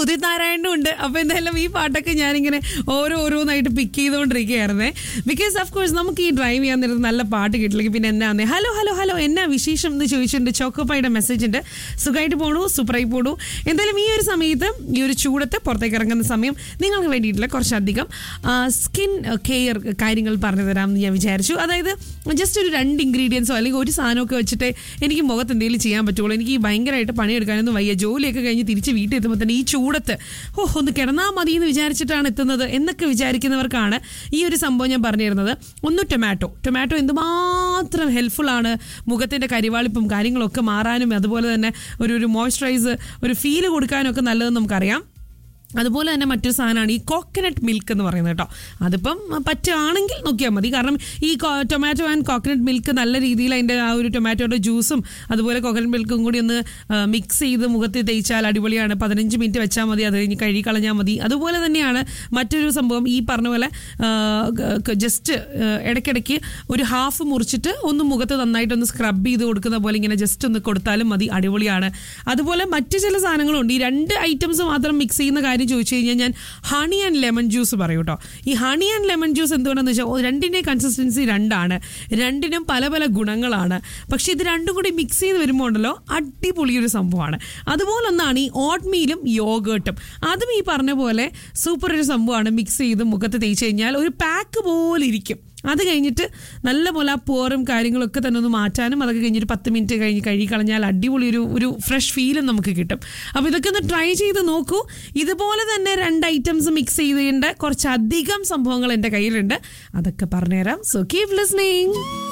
ഉദിത് നാരായണനും ഉണ്ട് അപ്പൊ എന്തായാലും ഈ പാട്ടൊക്കെ ഞാനിങ്ങനെ ഓരോ ഓരോന്നായിട്ട് പിക്ക് ചെയ്തുകൊണ്ടിരിക്കുകയായിരുന്നേ ബിക്കോസ് ഓഫ് കോഴ്സ് നമുക്ക് ഈ ഡ്രൈവ് ചെയ്യാൻ നേരത്ത് നല്ല പാട്ട് കിട്ടില്ലെങ്കിൽ പിന്നെ എന്നാന്നേ ഹലോ ഹലോ ഹലോ എന്നാ വിശേഷം എന്ന് ചോദിച്ചിട്ടുണ്ട് ചോക്കോപ്പായുടെ മെസ്സേജ് ഉണ്ട് സുഖമായിട്ട് പോണു സൂപ്പറായി പോണു എന്തായാലും ഈ ഒരു സമയത്ത് ഈ ഒരു ചൂടത്ത് പുറത്തേക്ക് ഇറങ്ങുന്ന സമയം നിങ്ങൾക്ക് വേണ്ടിയിട്ടുള്ള കുറച്ചധികം സ്കിൻ കെയർ കാര്യങ്ങൾ പറഞ്ഞു തരാമെന്ന് ഞാൻ വിചാരിച്ചു അതായത് ജസ്റ്റ് ഒരു രണ്ട് ഇൻഗ്രീഡിയൻസോ അല്ലെങ്കിൽ ഒരു സാധനമൊക്കെ വെച്ചിട്ട് എനിക്ക് മുഖത്ത് എന്തെങ്കിലും ചെയ്യാൻ പറ്റുള്ളൂ എനിക്ക് ഈ ഭയങ്കരമായിട്ട് പണിയെടുക്കാനൊന്നും വയ്യ ജോലിയൊക്കെ കഴിഞ്ഞ് തിരിച്ച് വീട്ടിൽ എത്തുമ്പോൾ തന്നെ ഈ ചൂടത്ത് ഓ ഒന്ന് കിടന്നാൽ മതി എന്ന് വിചാരിച്ചിട്ടാണ് എത്തുന്നത് എന്നൊക്കെ വിചാരിക്കുന്നവർക്കാണ് ഈ ഒരു സംഭവം ഞാൻ പറഞ്ഞു തരുന്നത് ഒന്ന് ടൊമാറ്റോ ടൊമാറ്റോ എന്തുമാത്രം ഹെൽപ്ഫുൾ ആണ് മുഖത്തിൻ്റെ കരിവാളിപ്പും കാര്യങ്ങളൊക്കെ മാറാനും അതുപോലെ തന്നെ ഒരു ഒരു മോയ്സ്ചറൈസ് ഒരു ഫീല് കൊടുക്കാനും ഒക്കെ നല്ലതെന്ന് നമുക്കറിയാം അതുപോലെ തന്നെ മറ്റൊരു സാധനമാണ് ഈ കോക്കനട്ട് മിൽക്ക് എന്ന് പറയുന്നത് കേട്ടോ അതിപ്പം പറ്റുകയാണെങ്കിൽ നോക്കിയാൽ മതി കാരണം ഈ ടൊമാറ്റോ ആൻഡ് കോക്കനട്ട് മിൽക്ക് നല്ല രീതിയിൽ അതിൻ്റെ ആ ഒരു ടൊമാറ്റോയുടെ ജ്യൂസും അതുപോലെ കോക്കനട്ട് മിൽക്കും കൂടി ഒന്ന് മിക്സ് ചെയ്ത് മുഖത്ത് തേച്ചാൽ അടിപൊളിയാണ് പതിനഞ്ച് മിനിറ്റ് വെച്ചാൽ മതി അത് കഴിഞ്ഞ് കഴുകി കളഞ്ഞാൽ മതി അതുപോലെ തന്നെയാണ് മറ്റൊരു സംഭവം ഈ പറഞ്ഞ പോലെ ജസ്റ്റ് ഇടയ്ക്കിടയ്ക്ക് ഒരു ഹാഫ് മുറിച്ചിട്ട് ഒന്ന് മുഖത്ത് നന്നായിട്ടൊന്ന് സ്ക്രബ് ചെയ്ത് കൊടുക്കുന്ന പോലെ ഇങ്ങനെ ജസ്റ്റ് ഒന്ന് കൊടുത്താലും മതി അടിപൊളിയാണ് അതുപോലെ മറ്റു ചില സാധനങ്ങളുണ്ട് ഈ രണ്ട് ഐറ്റംസ് മാത്രം മിക്സ് ചെയ്യുന്ന കാര്യം ചോദിച്ചു കഴിഞ്ഞാൽ ഞാൻ ഹണി ആൻഡ് ലെമൺ ജ്യൂസ് പറയും കേട്ടോ ഈ ഹണി ആൻഡ് ലെമൺ ജ്യൂസ് എന്തുകൊണ്ടാന്ന് വെച്ചാൽ ഓ, രണ്ടിൻ്റെ കൺസിസ്റ്റൻസി രണ്ടാണ് രണ്ടിനും പല പല ഗുണങ്ങളാണ് പക്ഷെ ഇത് രണ്ടും കൂടി മിക്സ് ചെയ്ത് വരുമ്പോൾ ഉണ്ടല്ലോ അടിപൊളി ഒരു സംഭവമാണ് അതുപോലെ ഒന്നാണ് ഈ ഓട്ട്മീലും യോഗേർട്ടും അതും ഈ പറഞ്ഞ പോലെ സൂപ്പർ ഒരു സംഭവമാണ് മിക്സ് ചെയ്ത് മുഖത്ത് തേച്ച് കഴിഞ്ഞാൽ ഒരു പാക്ക് പോലെ ഇരിക്കും അത് കഴിഞ്ഞിട്ട് നല്ല പോലെ ആ പോറും കാര്യങ്ങളൊക്കെ തന്നെ ഒന്ന് മാറ്റാനും അതൊക്കെ കഴിഞ്ഞിട്ട് പത്ത് മിനിറ്റ് കഴിഞ്ഞ് കഴുകി കളഞ്ഞാൽ അടിപൊളി ഒരു ഒരു ഫ്രഷ് ഫീലും നമുക്ക് കിട്ടും അപ്പോൾ ഇതൊക്കെ ഒന്ന് ട്രൈ ചെയ്ത് നോക്കൂ ഇതുപോലെ തന്നെ രണ്ട് ഐറ്റംസ് മിക്സ് ചെയ്തേണ്ട കുറച്ചധികം സംഭവങ്ങൾ എൻ്റെ കയ്യിലുണ്ട് അതൊക്കെ പറഞ്ഞുതരാം സോ കീപ് ലിസ്ണിങ്